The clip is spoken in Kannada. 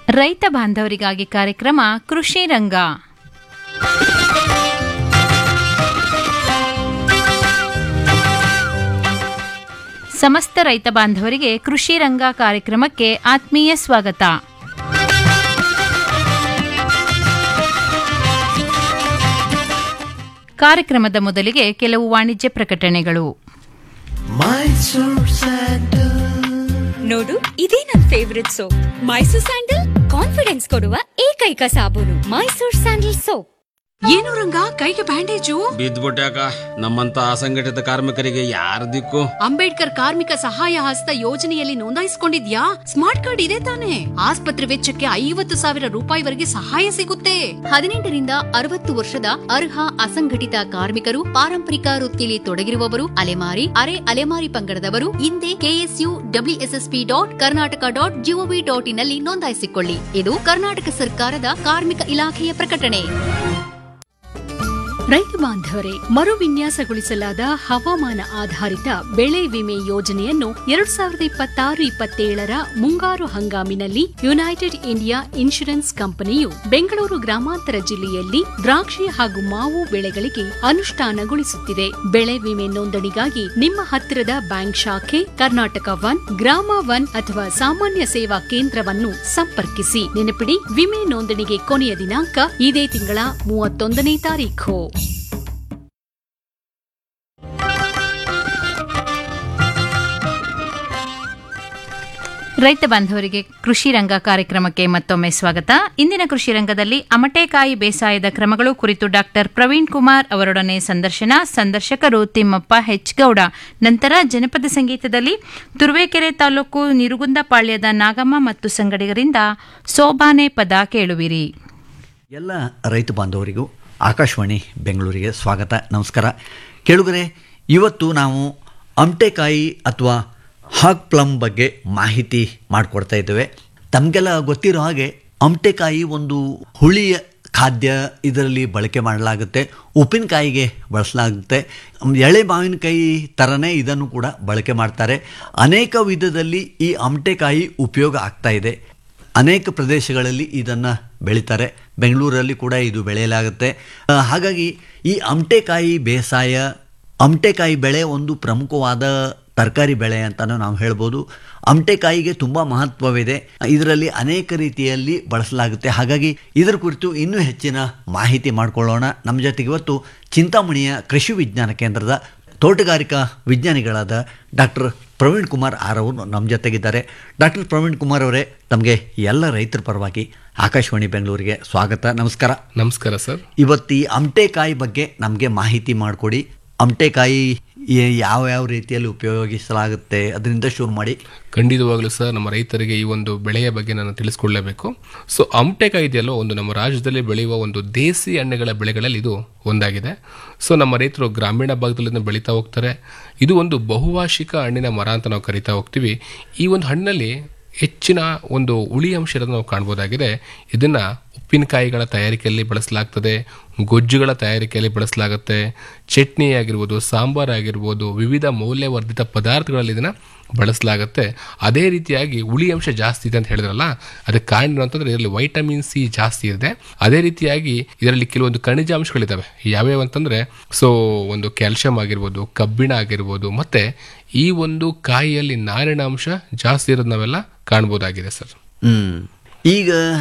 ರೈತ ಬಾಂಧವರಿಗಾಗಿ ಕಾರ್ಯಕ್ರಮ ಕೃಷಿ ರಂಗ ಸಮಸ್ತ ರೈತ ಬಾಂಧವರಿಗೆ ಕೃಷಿ ರಂಗ ಕಾರ್ಯಕ್ರಮಕ್ಕೆ ಆತ್ಮೀಯ ಸ್ವಾಗತ ಕಾರ್ಯಕ್ರಮದ ಮೊದಲಿಗೆ ಕೆಲವು ವಾಣಿಜ್ಯ ಪ್ರಕಟಣೆಗಳು ನೋಡು ಇದೇ ನನ್ favourite soap Mysore sandal confidence ಕೊಡುವ ಏಕೈಕ ಸಾಬೂನು ಮೈಸೂರ್ ಸ್ಯಾಂಡಲ್ ಸೋಪ್ ಏನು ರಂಗ ಕೈಗೆ ಬ್ಯಾಂಡೇಜು ಬಿದ್ದ್ಬಿಟ್ಯಾಕ ನಮ್ಮಂತ ಅಸಂಘಟಿತ ಕಾರ್ಮಿಕರಿಗೆ ಯಾರ ದಿಕ್ಕು ಅಂಬೇಡ್ಕರ್ ಕಾರ್ಮಿಕ ಸಹಾಯ ಹಸ್ತ ಯೋಜನೆಯಲ್ಲಿ ನೋಂದಾಯಿಸಿಕೊಂಡಿದ್ಯಾ ಸ್ಮಾರ್ಟ್ ಕಾರ್ಡ್ ಇದೆ ತಾನೆ ಆಸ್ಪತ್ರೆ ವೆಚ್ಚಕ್ಕೆ ಐವತ್ತು ಸಾವಿರ ರೂಪಾಯಿವರೆಗೆ ಸಹಾಯ ಸಿಗುತ್ತೆ ಹದಿನೆಂಟರಿಂದ ಅರವತ್ತು ವರ್ಷದ ಅರ್ಹ ಅಸಂಘಟಿತ ಕಾರ್ಮಿಕರು ಪಾರಂಪರಿಕ ವೃತ್ತಿಯಲ್ಲಿ ತೊಡಗಿರುವವರು ಅಲೆಮಾರಿ ಅರೆ ಅಲೆಮಾರಿ ಪಂಗಡದವರು ಹಿಂದೆ KSU WSSP dot Karnataka dot GOV dot ಇನ್ನಲ್ಲಿ ನೋಂದಾಯಿಸಿಕೊಳ್ಳಿ ಇದು ಕರ್ನಾಟಕ ಸರ್ಕಾರದ ಕಾರ್ಮಿಕ ಇಲಾಖೆಯ ಪ್ರಕಟಣೆ ರೈತ ಬಾಂಧವರೇ ಮರು ವಿನ್ಯಾಸಗೊಳಿಸಲಾದ ಹವಾಮಾನ ಆಧಾರಿತ ಬೆಳೆ ವಿಮೆ ಯೋಜನೆಯನ್ನು ಎರಡ್ ಸಾವಿರದ ಇಪ್ಪತ್ತಾರು ಇಪ್ಪತ್ತೇಳರ ಮುಂಗಾರು ಹಂಗಾಮಿನಲ್ಲಿ ಯುನೈಟೆಡ್ ಇಂಡಿಯಾ ಇನ್ಶೂರೆನ್ಸ್ ಕಂಪನಿಯು ಬೆಂಗಳೂರು ಗ್ರಾಮಾಂತರ ಜಿಲ್ಲೆಯಲ್ಲಿ ದ್ರಾಕ್ಷಿ ಹಾಗೂ ಮಾವು ಬೆಳೆಗಳಿಗೆ ಅನುಷ್ಠಾನಗೊಳಿಸುತ್ತಿದೆ ಬೆಳೆ ವಿಮೆ ನೋಂದಣಿಗಾಗಿ ನಿಮ್ಮ ಹತ್ತಿರದ ಬ್ಯಾಂಕ್ ಶಾಖೆ ಕರ್ನಾಟಕ ಒನ್ ಗ್ರಾಮ ಒನ್ ಅಥವಾ ಸಾಮಾನ್ಯ ಸೇವಾ ಕೇಂದ್ರವನ್ನು ಸಂಪರ್ಕಿಸಿ ನೆನಪಿಡಿ ವಿಮೆ ನೋಂದಣಿಗೆ ಕೊನೆಯ ದಿನಾಂಕ ಇದೇ ತಿಂಗಳ ಮೂವತ್ತೊಂದನೇ ತಾರೀಖು ರೈತ ಬಾಂಧವರಿಗೆ ಕೃಷಿ ರಂಗ ಕಾರ್ಯಕ್ರಮಕ್ಕೆ ಮತ್ತೊಮ್ಮೆ ಸ್ವಾಗತ ಇಂದಿನ ಕೃಷಿ ರಂಗದಲ್ಲಿ ಅಮಟೆಕಾಯಿ ಬೇಸಾಯದ ಕ್ರಮಗಳು ಕುರಿತು ಡಾಕ್ಟರ್ ಪ್ರವೀಣ್ ಕುಮಾರ್ ಅವರೊಡನೆ ಸಂದರ್ಶನ ಸಂದರ್ಶಕರು ತಿಮ್ಮಪ್ಪ ಹೆಚ್ ಗೌಡ ನಂತರ ಜನಪದ ಸಂಗೀತದಲ್ಲಿ ತುರುವೇಕೆರೆ ತಾಲೂಕು ನಿರುಗುಂದಪಾಳ್ಯದ ನಾಗಮ್ಮ ಮತ್ತು ಸಂಗಡಿಗರಿಂದ ಸೋಬಾನೆ ಪದ ಕೇಳುವಿರಿ ಎಲ್ಲ ರೈತ ಬಾಂಧವರಿಗೂ ಆಕಾಶವಾಣಿ ಬೆಂಗಳೂರಿಗೆ ಸ್ವಾಗತ ನಮಸ್ಕಾರ ಕೇಳುಗರೆ ಇವತ್ತು ನಾವು ಅಮಟೆಕಾಯಿ ಅಥವಾ ಹಾಕ್ ಪ್ಲಮ್ ಬಗ್ಗೆ ಮಾಹಿತಿ ಮಾಡಿಕೊಡ್ತಾ ಇದ್ದೇವೆ ತಮಗೆಲ್ಲ ಗೊತ್ತಿರೋ ಹಾಗೆ ಅಮಟೆಕಾಯಿ ಒಂದು ಹುಳಿಯ ಖಾದ್ಯ ಇದರಲ್ಲಿ ಬಳಕೆ ಮಾಡಲಾಗುತ್ತೆ ಉಪ್ಪಿನಕಾಯಿಗೆ ಬಳಸಲಾಗುತ್ತೆ ಎಳೆ ಮಾವಿನಕಾಯಿ ಥರನೇ ಇದನ್ನು ಕೂಡ ಬಳಕೆ ಮಾಡ್ತಾರೆ ಅನೇಕ ವಿಧದಲ್ಲಿ ಈ ಅಮಟೆಕಾಯಿ ಉಪಯೋಗ ಆಗ್ತಾ ಇದೆ ಅನೇಕ ಪ್ರದೇಶಗಳಲ್ಲಿ ಇದನ್ನು ಬೆಳೀತಾರೆ ಬೆಂಗಳೂರಲ್ಲಿ ಕೂಡ ಇದು ಬೆಳೆಯಲಾಗುತ್ತೆ ಆ, ಹಾಗಾಗಿ ಈ ಅಮಟೆಕಾಯಿ ಬೇಸಾಯ ಅಮಟೆಕಾಯಿ ಬೆಳೆ ಒಂದು ಪ್ರಮುಖವಾದ ತರಕಾರಿ ಬೆಳೆ ಅಂತಲೂ ನಾವು ಹೇಳ್ಬೋದು ಅಮಟೆಕಾಯಿಗೆ ತುಂಬ ಮಹತ್ವವಿದೆ ಇದರಲ್ಲಿ ಅನೇಕ ರೀತಿಯಲ್ಲಿ ಬಳಸಲಾಗುತ್ತೆ ಹಾಗಾಗಿ ಇದರ ಕುರಿತು ಇನ್ನೂ ಹೆಚ್ಚಿನ ಮಾಹಿತಿ ಮಾಡಿಕೊಳ್ಳೋಣ ನಮ್ಮ ಜೊತೆಗೆ ಇವತ್ತು ಚಿಂತಾಮಣಿಯ ಕೃಷಿ ವಿಜ್ಞಾನ ಕೇಂದ್ರದ ತೋಟಗಾರಿಕಾ ವಿಜ್ಞಾನಿಗಳಾದ ಡಾಕ್ಟರ್ ಪ್ರವೀಣ್ ಕುಮಾರ್ ಆರ್ ಅವರು ನಮ್ಮ ಜೊತೆಗಿದ್ದಾರೆ ಡಾಕ್ಟರ್ ಪ್ರವೀಣ್ ಕುಮಾರ್ ಅವರೇ ತಮಗೆ ಎಲ್ಲ ರೈತರ ಪರವಾಗಿ ಆಕಾಶವಾಣಿ ಬೆಂಗಳೂರಿಗೆ ಸ್ವಾಗತ ನಮಸ್ಕಾರ ನಮಸ್ಕಾರ ಸರ್ ಇವತ್ತು ಈ ಅಮಟೆಕಾಯಿ ಬಗ್ಗೆ ನಮಗೆ ಮಾಹಿತಿ ಮಾಡಿಕೊಡಿ ಅಮಟೆಕಾಯಿ ಏ- ಯಾವ ಯಾವ ರೀತಿಯಲ್ಲಿ ಉಪಯೋಗಿಸಲಾಗುತ್ತೆ ಅದರಿಂದ ಶುರು ಮಾಡಿ ಖಂಡಿತವಾಗ್ಲೂ ಸರ್ ನಮ್ಮ ರೈತರಿಗೆ ಈ ಒಂದು ಬೆಳೆಯ ಬಗ್ಗೆ ನಾನು ತಿಳಿಸ್ಕೊಳ್ಳೇಬೇಕು ಸೊ ಅಮಟೆಕಾಯಿ ಇದೆಯಲ್ಲೋ ಒಂದು ನಮ್ಮ ರಾಜ್ಯದಲ್ಲಿ ಬೆಳೆಯುವ ಒಂದು ದೇಸಿ ಎಣ್ಣೆಗಳ ಬೆಳೆಗಳಲ್ಲಿ ಇದು ಒಂದಾಗಿದೆ ಸೊ ನಮ್ಮ ರೈತರು ಗ್ರಾಮೀಣ ಭಾಗದಲ್ಲಿ ಇದನ್ನ ಬೆಳೀತಾ ಹೋಗ್ತಾರೆ ಇದು ಒಂದು ಬಹುವಾರ್ಷಿಕ ಹಣ್ಣಿನ ಮರ ಅಂತ ನಾವು ಕರಿತಾ ಹೋಗ್ತೀವಿ ಈ ಒಂದು ಹಣ್ಣಿನಲ್ಲಿ ಹೆಚ್ಚಿನ ಒಂದು ಹುಳಿ ಅಂಶ ಇರೋದನ್ನ ನಾವು ಕಾಣ್ಬೋದಾಗಿದೆ ಇದನ್ನ ಉಪ್ಪಿನಕಾಯಿಗಳ ತಯಾರಿಕೆಯಲ್ಲಿ ಬಳಸಲಾಗ್ತದೆ ಗೊಜ್ಜುಗಳ ತಯಾರಿಕೆಯಲ್ಲಿ ಬಳಸಲಾಗುತ್ತೆ ಚಟ್ನಿ ಆಗಿರ್ಬೋದು ಸಾಂಬಾರ್ ಆಗಿರ್ಬೋದು ವಿವಿಧ ಮೌಲ್ಯವರ್ಧಿತ ಪದಾರ್ಥಗಳಲ್ಲಿ ಇದನ್ನ ಬಳಸಲಾಗುತ್ತೆ ಅದೇ ರೀತಿಯಾಗಿ ಹುಳಿ ಅಂಶ ಜಾಸ್ತಿ ಇದೆ ಅಂತ ಹೇಳಿದ್ರಲ್ಲ ಅದಕ್ಕೆ ಕಾರಣ ಏನು ಅಂತಂದ್ರೆ ಇದರಲ್ಲಿ ವೈಟಮಿನ್ ಸಿ ಜಾಸ್ತಿ ಇದೆ ಅದೇ ರೀತಿಯಾಗಿ ಇದರಲ್ಲಿ ಕೆಲವೊಂದು ಖನಿಜಾಂಶಗಳಿದ್ದಾವೆ ಯಾವ್ಯಾವ ಅಂತಂದ್ರೆ ಸೊ ಒಂದು ಕ್ಯಾಲ್ಸಿಯಂ ಆಗಿರ್ಬೋದು ಕಬ್ಬಿಣ ಆಗಿರ್ಬೋದು ಮತ್ತೆ ಈ ಒಂದು ಕಾಯಿಯಲ್ಲಿ ನಾರಿನಾಂಶ ಜಾಸ್ತಿ ಇರೋದು ನಾವೆಲ್ಲ ಕಾಣ್ಬೋದಾಗಿದೆ ಸರ್ ಹ್ಮ್ ಈಗ